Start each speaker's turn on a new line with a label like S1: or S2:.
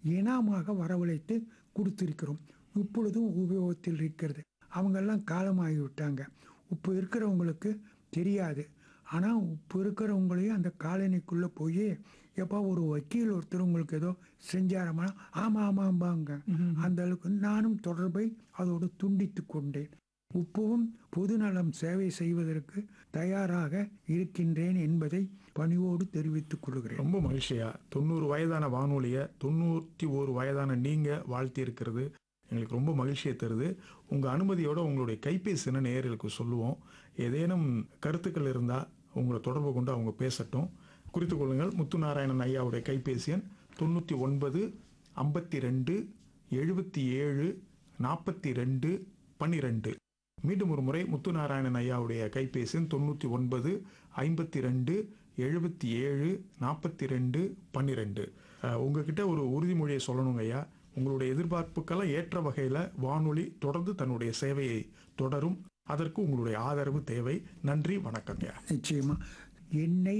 S1: இனாமாக வரவழைத்து கொடுத்திருக்கிறோம் இப்பொழுதும் உபயோகத்தில் இருக்கிறது அவங்கெல்லாம் காலமாகிவிட்டாங்க இப்போ இருக்கிறவங்களுக்கு தெரியாது ஆனால் இப்போ இருக்கிறவங்களையும் அந்த காலனிக்குள்ளே போய் எப்போ ஒரு வக்கீல் ஒருத்தர் உங்களுக்கு ஏதோ செஞ்சாரமா ஆமாம் ஆமாம்பாங்க அந்த அளவுக்கு நானும் தொடர்பை அதோடு துண்டித்து கொண்டேன் இப்பவும் பொதுநலம் சேவை செய்வதற்கு தயாராக இருக்கின்றேன் என்பதை பணிவோடு தெரிவித்துக் கொள்கிறேன்
S2: ரொம்ப மகிழ்ச்சியா தொண்ணூறு வயதான வானொலியை தொண்ணூற்றி ஒரு வயதான நீங்க வாழ்த்தி இருக்கிறது எங்களுக்கு ரொம்ப மகிழ்ச்சியை தருது உங்க அனுமதியோட உங்களுடைய கைபேசி நேயர்களுக்கு சொல்லுவோம் ஏதேனும் கருத்துக்கள் இருந்தா உங்களை தொடர்பு கொண்டு அவங்க பேசட்டும் குறித்துக் கொள்ளுங்கள் முத்துநாராயணன் ஐயாவுடைய கைபேசி எண் தொண்ணூற்றி ஒன்பது ஐம்பத்தி ரெண்டு எழுபத்தி ஏழு நாற்பத்தி ரெண்டு பன்னிரெண்டு மீண்டும் ஒரு முறை முத்துநாராயணன் ஐயாவுடைய கைபேசி எண் தொண்ணூற்றி ஒன்பது ஐம்பத்தி ரெண்டு எழுபத்தி ஏழு நாற்பத்தி ரெண்டு பன்னிரெண்டு உங்ககிட்ட ஒரு உறுதிமொழியை சொல்லணுங்க ஐயா உங்களுடைய எதிர்பார்ப்புக்கெல்லாம் ஏற்ற வகையில் வானொலி தொடர்ந்து தன்னுடைய சேவையை தொடரும் அதற்கு உங்களுடைய ஆதரவு தேவை நன்றி வணக்கங்க
S1: நிச்சயமா என்னை